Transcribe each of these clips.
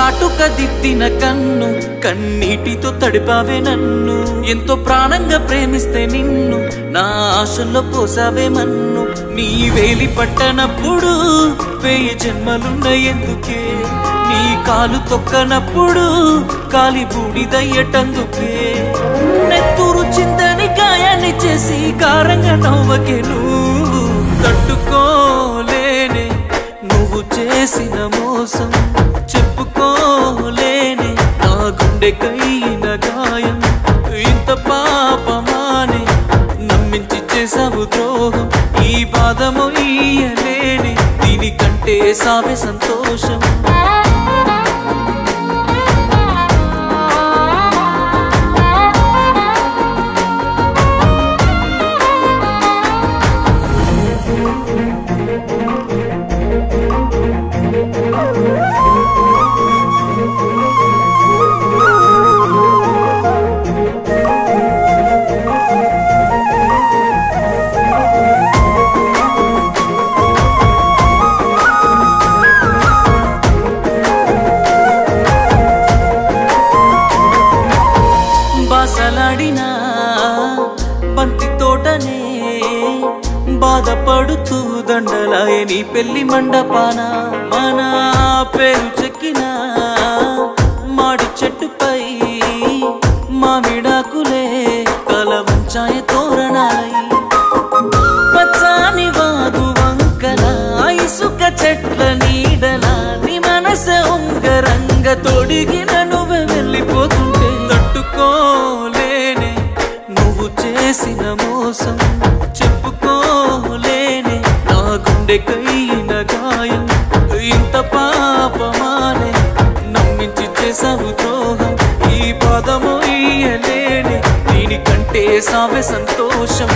కాటుక దిద్దిన కన్ను కన్నీటితో తడిపావే నన్ను ఎంతో ప్రాణంగా ప్రేమిస్తే నిన్ను నా ఆశల్లో పోసావే మన్ను నీ వేలి పట్టనప్పుడు వెయ్యి జన్మలున్న ఎందుకే నీ కాలు తొక్కనప్పుడు కాలి బూడిదయ్యటందుకే నెత్తూరు చిందని గాయాన్ని చేసి కారంగా నవ్వకే నువ్వు తట్టుకోలేనే నువ్వు చేసిన మోసం చెప్పుకోలేనే నా గుండె కైన గాయం ఇంత పాపమానే నమ్మించి చేసావు ద్రోహం ఈ బాధము ఇయ్యలేని దీనికంటే సావే సంతోషం బాసలాడినా బంతి తోటనే బాధపడుతూ దండలాయ నీ పెళ్లి మండపాన మన పేరు చెక్కిన మాడి చెట్టుపై మామిడాకులే కల వంచాయ తోరణాలై పచ్చాని వాగు వంకల ఇసుక చెట్ల నీడల నీ మనసె ఉంగరంగ తొడిగిన నువ్వే వెళ్ళిపోతుంటే తట్టుకోలేనే నువ్వు చేసిన మోసం చెప్పుకోలేనే నా గుండె కైన గాయం ఇంత పాపమానే నమ్మించి చేసావు ద్రోహం ఈ పదము ఇయ్యలేని దీనికంటే సావే సంతోషం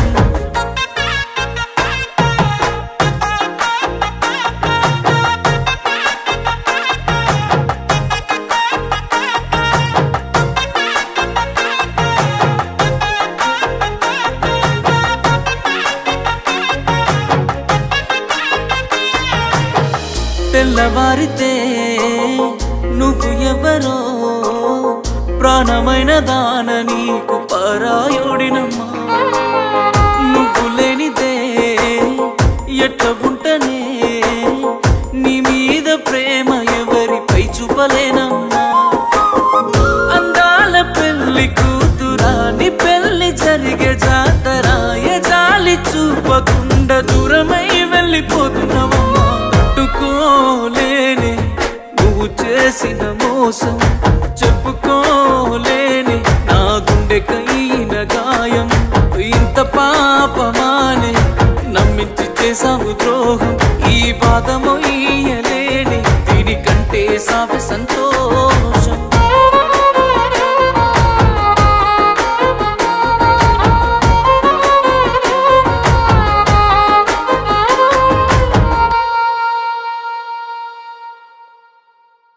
తెల్లవారితే నువ్వు ఎవరో ప్రాణమైన దాన నీకు పరాయుడినమ్మా నువ్వు లేనిదే ఎట్ట ఉంటనే నీ మీద ప్రేమ ఎవరిపై చూపలేనమ్మా అందాల పెళ్లి కూతురా నీ పెళ్లి జరిగే జాతరా ఏ జాలి చూపకుండా దూరమై వెళ్ళిపోతున్నావమ్మా తట్టుకోలేని నువ్వు చేసిన మోసం చెప్పుకోలేని నా గుండె కైన గాయం ఇంత పాపమానే నమ్మించి చేసావు ద్రోహం ఈ బాధము ఇయ్యలేని దీనికంటే సావి సంతోషం